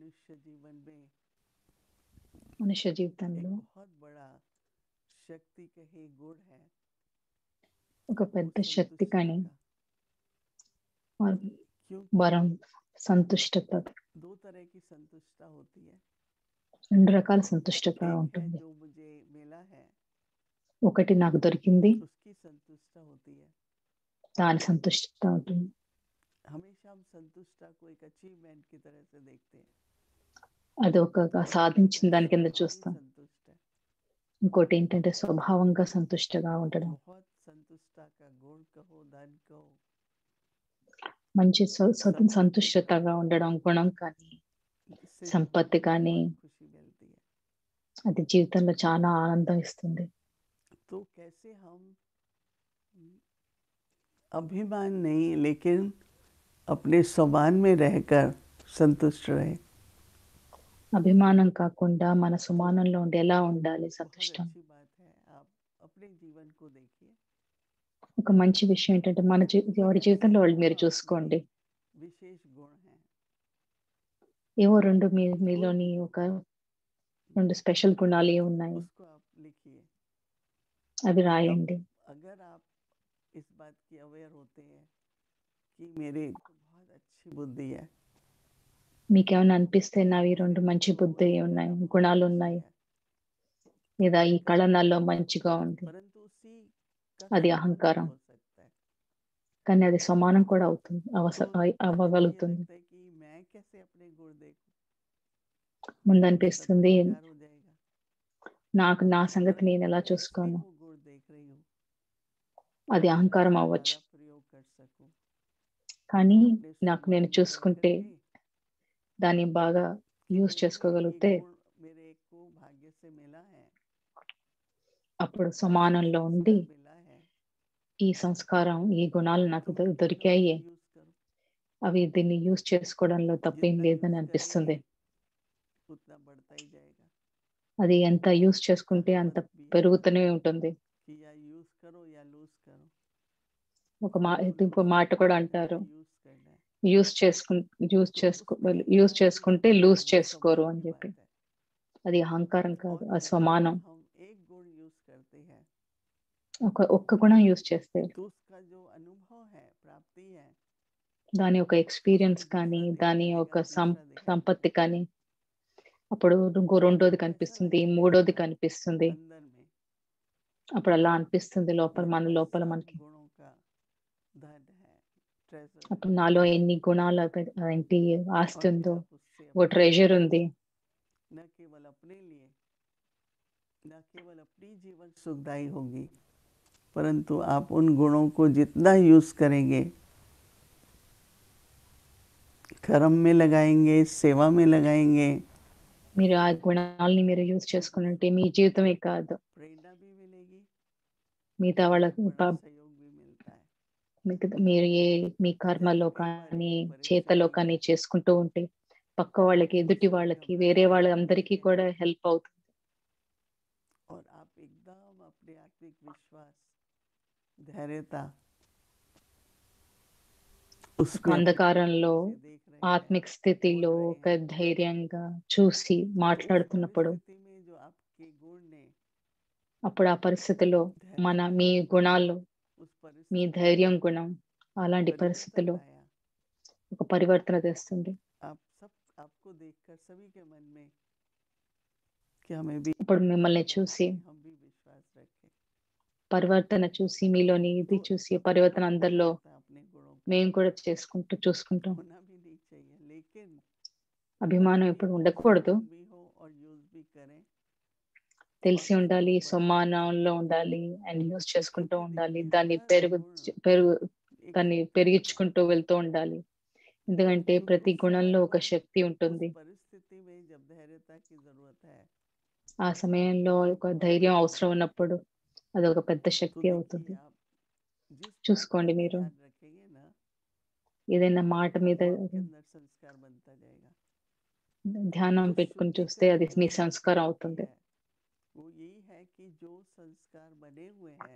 मनुष्य जीवन में మనుష్య एक జీవితంలో बहुत बड़ा शक्ति कहे गुण है ఒక वो పెద్ద శక్తి संतुष्टि కానీ का వరం क्योंकि వరం సంతుష్టత दो तरह की संतुष्टता होती है రెండు రకాల సంతుష్టత एक है ఉంటుంది जो मुझे मिला है ఒకటి నాకు దొరికింది उसकी संतुष्टता होती है దాని సంతుష్టత ఉంటుంది हमेशा हम संतुष्टता को एक अचीवमेंट की तरह से देखते हैं అది ఒక సాధించిన దాని కింద स्वभाव ही చూస్తాం संतुष्ट है ఇంకోటి ఏంటంటే స్వభావంగా సంతుష్టగా ఉండడం बहुत संतुष्टता का गुण कहो धन कहो మంచి స్వ- స్వ- సంతుష్టతగా ఉండడం గుణం కానీ इससे సంపత్తి जीवन में కానీ बहुत खुशी मिलती है అది జీవితంలో చాలా ఆనందం ఇస్తుంది तो कैसे हम अभिमान नहीं लेकिन अपने स्वमान में रहकर संतुष्ट रहे అభిమానం కాకుండా మన సుమానంలో ఉండి ఎలా ఉండాలి बहुत సంతుష్టం अच्छी बात है आप अपने जीवन को देखिए ఒక మంచి విషయం ఏంటంటే మన జీ- ఎవరి జీవితంలో వాళ్ళు మీరు చూసుకోండి विशेष गुण हैं ఏవో రెండు మీ మీలోని ఒక రెండు స్పెషల్ గుణాలు ఏ ఉన్నాయి उसको आप लिखिए అవి రాయండి अगर आप इस बात की अवेयर होते हैं कि मेरे को बहुत अच्छी बुद्धि है మీకేమైనా అనిపిస్తే నావి రెండు మంచి బుద్ధి ఉన్నాయి గుణాలు ఉన్నాయి లేదా ఈ కళ నాలో మంచిగా ఉంది परंतु उसी का అది समान అహంకారం. हो सकता है కానీ అది సమానం కూడా అవుతుంది అవస तो అవ- मुझे ये అవ్వగలుగుతుంది लगता है कि मैं कैसे अपने गुण देखूं ముందు सब అనిపిస్తుంది अहंकार हो जाएगा నాకు నా సంగతి నేను ఎలా परंतु मैं చూసుకోను इसलिए वो गुण देख रही हूँ అది అహంకారం ज्यादा అవ్వచ్చు प्रयोग कर सकूं కానీ अपने నాకు स्वभाव నేను में रह చూసుకుంటే करके దాన్ని బాగా कि యూజ్ मेरे में చేసుకోగలిగితే ये गुण मेरे को भाग्य से मिला है అప్పుడు अच्छा సమానంలో संस्कार ఉండి मिला है ఈ సంస్కారం ఈ గుణాలు నాకు तो దొ- मैं क्यों ना దొరికాయి उसको यूज करूं అవి దీన్ని యూజ్ చేసుకోవడంలో తప్పేం जितना లేదని यूज అనిపిస్తుంది करेंगे उतना बढ़ता ही जाएगा అది ఎంత యూజ్ చేసుకుంటే అంత कहावत भी है పెరుగుతూనే ఉంటుంది कि या यूज करो या लूज करो ఒక మా तो ఇంకో लूज మాట करने కూడా वाले అంటారు ने यूज करना है యూజ్ చేసుకు యూజ్ तो చేసుకో उसमें యూజ్ अहंकार చేసుకుంటే नहीं है లూజ్ वो చేసుకోరు स्वभाव అని की చెప్పి बात है అది అహంకారం కాదు और అది जब సమానం हम एक गुण यूज करते हैं ఒక ఒక్క గుణం యూజ్ చేస్తే तो उसका जो अनुभव है प्राप्ति है దాని ఒక ఎక్స్పీరియన్స్ उसमें కానీ दूसरा దాని दिखाई ఒక देगा సం तीसरा दिखाई సంపత్తి देगा కానీ అప్పుడు ఇంకో రెండోది तो ऐसा కనిపిస్తుంది लगता మూడోది है కనిపిస్తుంది अंदर में అప్పుడు అలా అనిపిస్తుంది లోపల मेरे మన पास లోపల सब మనకి गुणों का धन है ट्रेजर है అప్పుడు నాలో ఎన్ని గుణాలు అవి- ఏంటి ఆస్తి और ఉందో आप उससे ఓ अपने ట్రెజర్ ఉంది न केवल अपने लिए न केवल अपनी जीवन सुखदायी होगी परंतु आप उन गुणों को जितना यूज करेंगे कर्म में लगाएंगे सेवा में लगाएंगे మీరు ఆ గుణాలని మీరు యూజ్ చేసుకుని ఉంటే మీ జీవితమే కాదు प्रेरणा भी मिलेगी మిగతా और వాళ్ళకి बड़ा ప- सहयोग भी मिलता है మిగతా మీరు ఏ మీ కర్మలో जैसे एक बार కానీ एक చేతలో परिस्थिति కానీ में చేసుకుంటూ ఉంటే పక్క వాళ్ళకి कुछ ఎదుటి लोग వాళ్ళకి घबरा వేరే गए వాళ్ళందరికీ डर కూడా गए హెల్ప్ అవుతుంది और आप एकदम अपने आत्मिक विश्वास धैर्यता ఒక उसमें अपनी అంధకారంలో से देख रहे हैं ఆత్మిక స్థితిలో बोल ఒక रहे हैं ధైర్యంగా చూసి तो उस మాట్లాడుతున్నప్పుడు परिस्थिति में जो आपके गुण ने అప్పుడు ఆ పరిస్థితిలో మన धैर्यता మీ గుణాలు उस మీ परिस्थिति ధైర్యం में గుణం అలాంటి परिवर्तन పరిస్థితిలో लाया ఒక పరివర్తన తెస్తుంది आप सब आपको देखकर सभी के मन में कि हमें भी ఇప్పుడు మిమ్మల్ని करना చూసి चाहिए, हम भी विश्वास रखें పరివర్తన చూసి మీలోని ఇది तो చూసి सबको పరివర్తన अभिमान అందరిలో होता है अपने गुणों का మేము కూడా చేసుకుంటూ చూసుకుంటాం होना भी नहीं चाहिए लेकिन అభిమానం पता ఎప్పుడు भी हो ఉండకూడదు समान भी हो और यूज भी करें और తెలిసి ఉండాలి उसको बढ़ाते సమానంలో चलें ఉండాలి అండ్ యూజ్ చేసుకుంటూ क्योंकि ఉండాలి देखिए దాన్ని हर పెరుగు गुण పెరుగు एक దాన్ని शक्ति होता है పెరిగించుకుంటూ వెళ్తూ ఉండాలి ఎందుకంటే क्योंकि ప్రతి उस గుణంలో समय ఒక वो శక్తి उस ఉంటుంది परिस्थिति में जब धैर्यता की जरूरत है ఆ సమయంలో ఒక ధైర్యం అవసరం ఉన్నప్పుడు అది ఒక పెద్ద तो శక్తి అవుతుంది देखिए आप जिस बात का చూసుకోండి भी మీరు ध्यान रखेंगे ना ఏదైనా మాట మీద वो आपके अंदर संस्कार बनता जाएगा ధ్యానం तो పెట్టుకుని शुद्धि చూస్తే అది करने की మీ जो సంస్కారం शक्ति అవుతుంది है वो यही है कि जो संस्कार बने हुए हैं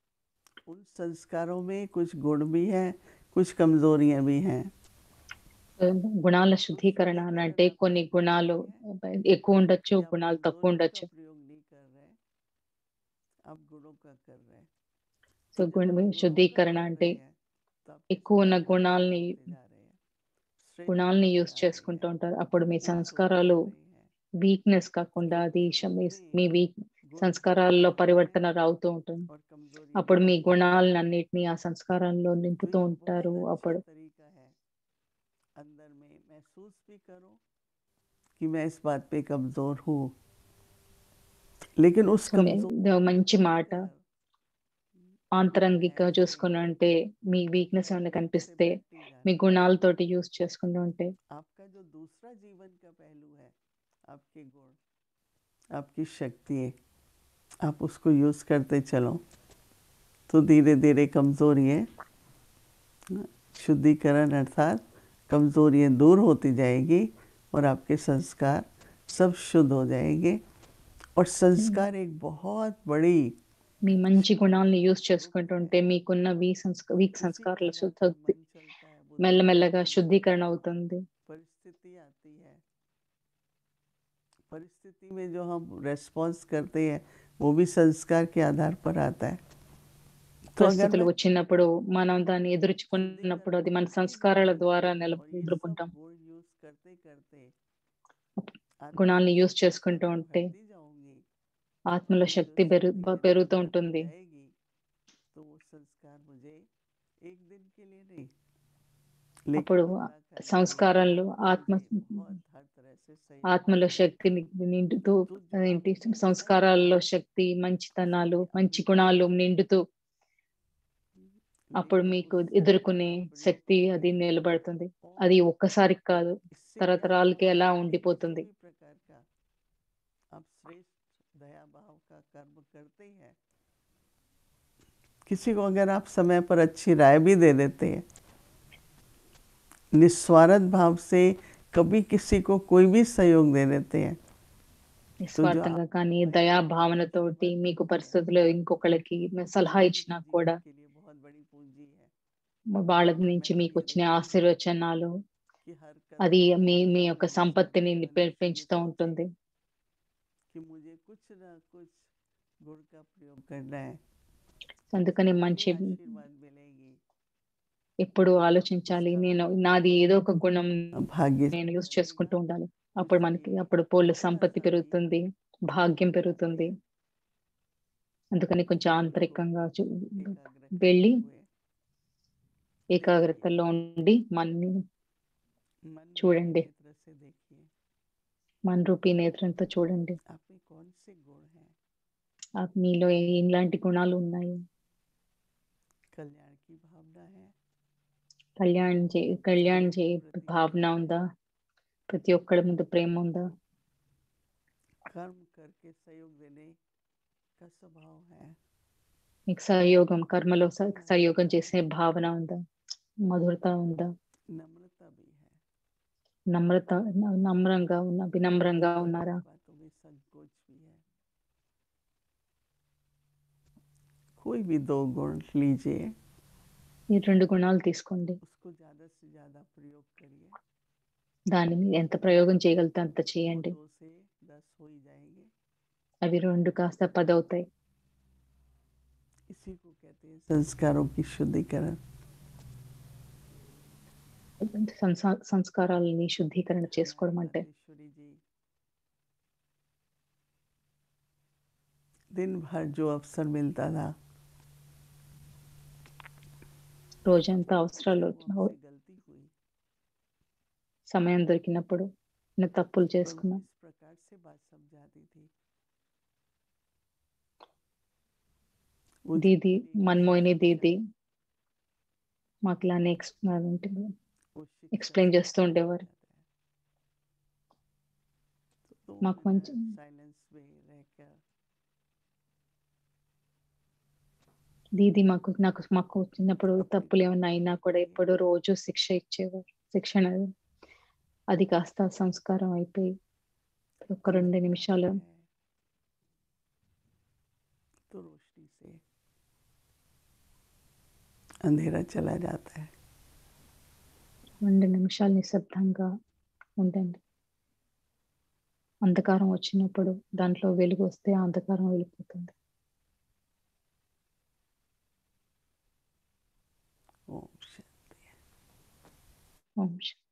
उन संस्कारों में कुछ गुण भी हैं कुछ कमजोरियां भी हैं గుణాల శుద్ధీకరణ అని అంటే కొన్ని గుణాలు ఎక్కువ ఉండొచ్చు कि आप గుణాలు తక్కువ कमजोरी ఉండొచ్చు का प्रयोग नहीं कर रहे आप गुणों का कर रहे हैं సో तो जब గుణ आप गुणों का శుద్ధీకరణ कर అంటే रहे हैं तो आपके ఎక్కువ ఉన్న संस्कार గుణాలని बढ़ते जा रहे हैं श्रेष्ठ గుణాలని होते యూజ్ जा रहे చేసుకుంటూ हैं ఉంటారు అప్పుడు మీ उन्नत होते సంస్కారాలు जा रहे हैं వీక్నెస్ కాకుండా అది लेकिन శ- మీ- अपने మీ వీక్ गुण సంస్కారాల్లో बढ़ते పరివర్తన हैं రావుతూ ఉంటుంది और कमजोरी అప్పుడు మీ बढ़ती है గుణాలను అన్నిటినీ ఆ సంస్కారాల్లో तो నింపుతూ ये ఉంటారు बहुत अच्छा అప్పుడు तरीका है अंदर में महसूस भी करो कि मैं इस बात पे कमजोर हूँ लेकिन उस సో మీ- कमजोर ఇది ఒక మంచి మాట पर ఆంతరంగిక ऐसे చూసుకుని ఉంటే మీ వీక్నెస్ ఏమైనా से కనిపిస్తే बढ़ती మీ जाती గుణాలతోటి యూజ్ చేసుకుంటూ ఉంటే आपका जो दूसरा जीवन का पहलू है आपके गुण आपकी शक्ति है आप उसको यूज करते चलो तो धीरे धीरे कमजोरियाँ शुद्धिकरण अर्थात कमजोरियाँ दूर होती जाएगी और आपके संस्कार सब शुद्ध हो जाएंगे और संस्कार एक बहुत बड़ी మీ మంచి గుణాలను యూజ్ చేసుకుంటూ ఉంటే మీకున్న వీ సంస్క వీక్ उसी సంస్కారాల पर శుద్ధ आपका मन चलता है बुद्धि మెల్లమెల్లగా चलती है, శుద్ధీకరణ అవుతుంది परिस्थिति आती है परिस्थिति में जो हम रेस्पॉन्स करते हैं वो भी संस्कार के आधार पर आता है तो अगर పరిస్థితులు मैं వచ్చినప్పుడు మనం దాన్ని ఎదుర్చుకున్నప్పుడు అది మన సంస్కారాల ద్వారా నిల और ये सब ఎదుర్కొంటాం गुण यूज करते करते గుణాలను आत्मा యూజ్ में చేసుకుంటూ शक्ति ఉంటే बढ़ती जाऊंगी ఆత్మలో तो जो శక్తి పెరు शक्ति मेरे పెరుగుతూ अंदर ఉంటుంది जाएगी तो वो संस्कार मुझे एक दिन के लिए नहीं लेकिन అప్పుడు पूरा करने में సంస్కారాలు ఆత్మ मुझे बहुत हर तरह से सहयोग ఆత్మలో करेगी। శక్తిని నిండుతూ तो जो ఏంటి आपको मिलता సంస్కారాల్లో है, శక్తి మంచితనాలు उसे మంచి अपने గుణాలు जीवन में నిండుతూ అప్పుడు लेकर మీకు उस ఎదుర్కొనే शक्ति का प्रयोग శక్తి करें। అది నిలబడుతుంది और అది ఒక్కసారికి కాదు इससे తరతరాలకి क्या ఎలా होगा कि ఉండిపోతుంది किसी भी प्रकार का आप श्रेष्ठ दया भाव का कर्म करते हैं किसी को अगर आप समय पर अच्छी राय भी दे देते हैं निस्वार्थ भाव से कभी किसी को कोई भी सहयोग दे देते हैं నిస్వార్థంగా కానీ దయా భావనతోటి మీకు పరిస్థితుల్లో ఇంకొకళ్ళకి మీరు సలహా ఇచ్చినా जीवन కూడా के लिए बहुत बड़ी पूंजी है వాళ్ళ నుంచి మీకు వచ్చిన ఆశీర్వచనాలు कि हर అది कदम మీ पर మీ मुझे యొక్క हमेशा సంపత్తిని मन పె- से ये పెంచుతూ सोचे ఉంటుంది कि मुझे कुछ ना कुछ गुण का प्रयोग करना है అందుకని मुझे మంచి आशीर्वाद मिलेगी ఎప్పుడు ఆలోచించాలి నేను నాది ఏదో ఒక గుణం भाग्य నేను యూజ్ చేసుకుంటూ ఉండాలి అప్పుడు మనకి అప్పుడు పోలు సంపత్తి పెరుగుతుంది భాగ్యం పెరుగుతుంది అందుకని కొంచెం ఆంతరికంగా చూ- एकाग्र వెళ్ళి हुए ఏకాగ్రతలో ఉండి మన్ని मन చూడండి. नेत्र से देखिए మన రూపీ నేత్రంతో చూడండి आप में कौन से गुण हैं ఆ మీలో ఎలాంటి గుణాలు ఉన్నాయి कल्याण की भावना है కళ్యాణ్ చే కళ్యాణ్ చే భావన ఉందా ప్రతి ఒక్కరి ముందు ప్రేమ ఉందా कर्म करके सहयोग देने का स्वभाव है మీకు సహయోగం కర్మలో స- సహయోగం చేసే భావన ఉందా మధురత ఉందా नम्रता भी है నమ్రత న- నమ్రంగా ఉన్న వినమ్రంగా ఉన్నారా बातों में संकोच भी है कोई भी दो गुण लीजिए ఈ రెండు గుణాలు తీసుకోండి उसको ज्यादा से ज्यादा प्रयोग करिए దాన్ని మీరు ఎంత ప్రయోగం చేయగలితే అంత वो చేయండి दो से दस हो ही जाएंगे అవి రెండు కాస్త పది అవుతాయి इसी को कहते हैं संस्कारों की शुद्धिकरण సంసా- సంస్కారాలని శుద్ధీకరణ చేసుకోవడం అంటే राजेश्वरी जी दिन भर जो अवसर मिलता था రోజంతా అవసరాలు वो వచ్చిన- हमसे गलती हुई సమయం దొరికినప్పుడు నేను తప్పులు तो वो చేసుకున్నా इस प्रकार से बात समझाती थी वो దీది जितनी మన్మోహిని शिक्षा దీది है, మాకు ఇలానే ఎక్స్ అదేంటి वो शिक्षा explain से చేస్తూ ఉండేవారు. जाता है। तो दो మాకు మంచి मिनट साइलेंस में रहकर దీది మాకు నాకు మాకు చిన్నప్పుడు తప్పులు ఏమైనా అయినా కూడా ఎప్పుడు రోజు శిక్ష ఇచ్చేవారు శిక్షణ అది కాస్త సంస్కారం అయిపోయి ఒక రెండు నిమిషాలు है, तो रोशनी से अंधेरा चला जाता है రెండు నిమిషాలు నిశ్శబ్దంగా ఉండండి అంధకారం వచ్చినప్పుడు దాంట్లో వెలుగు వస్తే ఆ అంధకారం వెళ్ళిపోతుంది ఓం శాంతి ఓం శాంతి